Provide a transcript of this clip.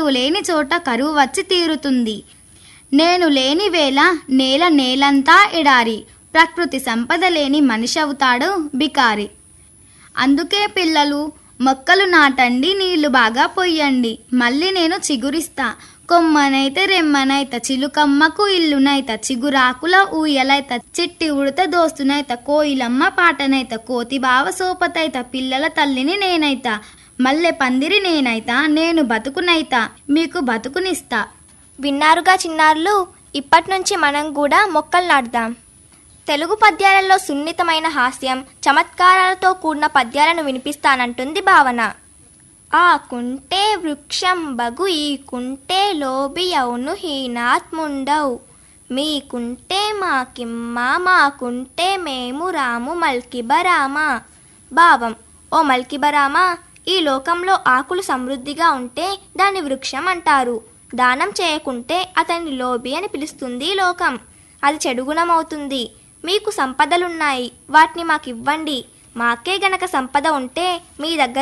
చదువు లేని చోట కరువు వచ్చి తీరుతుంది నేను లేని వేళ నేల నేలంతా ఎడారి ప్రకృతి సంపద లేని మనిషి అవుతాడు బికారి అందుకే పిల్లలు మొక్కలు నాటండి నీళ్లు బాగా పొయ్యండి మళ్ళీ నేను చిగురిస్తా కొమ్మనైత రెమ్మనైత చిలుకమ్మకు ఇల్లునైత చిగురాకుల ఊయలైత చిట్టి ఉడత దోస్తునైత కోయిలమ్మ పాటనైత కోతి బావ సోపతైత పిల్లల తల్లిని నేనైత మల్లె పందిరి నేనైత నేను బతుకునైత మీకు బతుకునిస్తా విన్నారుగా చిన్నారులు ఇప్పటి నుంచి మనం కూడా మొక్కలు నాటుదాం తెలుగు పద్యాలలో సున్నితమైన హాస్యం చమత్కారాలతో కూడిన పద్యాలను వినిపిస్తానంటుంది భావన ఆ కుంటే వృక్షం బగు ఈ కుంటే లోబి అవును హీనాత్ముండవు మీకుంటే మాకిమ్మ మాకుంటే మేము రాము మల్కిబరామ భావం ఓ మల్కిబరామ ఈ లోకంలో ఆకులు సమృద్ధిగా ఉంటే దాన్ని వృక్షం అంటారు దానం చేయకుంటే అతన్ని లోబి అని పిలుస్తుంది ఈ లోకం అది చెడుగుణమవుతుంది మీకు సంపదలున్నాయి వాటిని మాకివ్వండి మాకే గనక సంపద ఉంటే మీ దగ్గర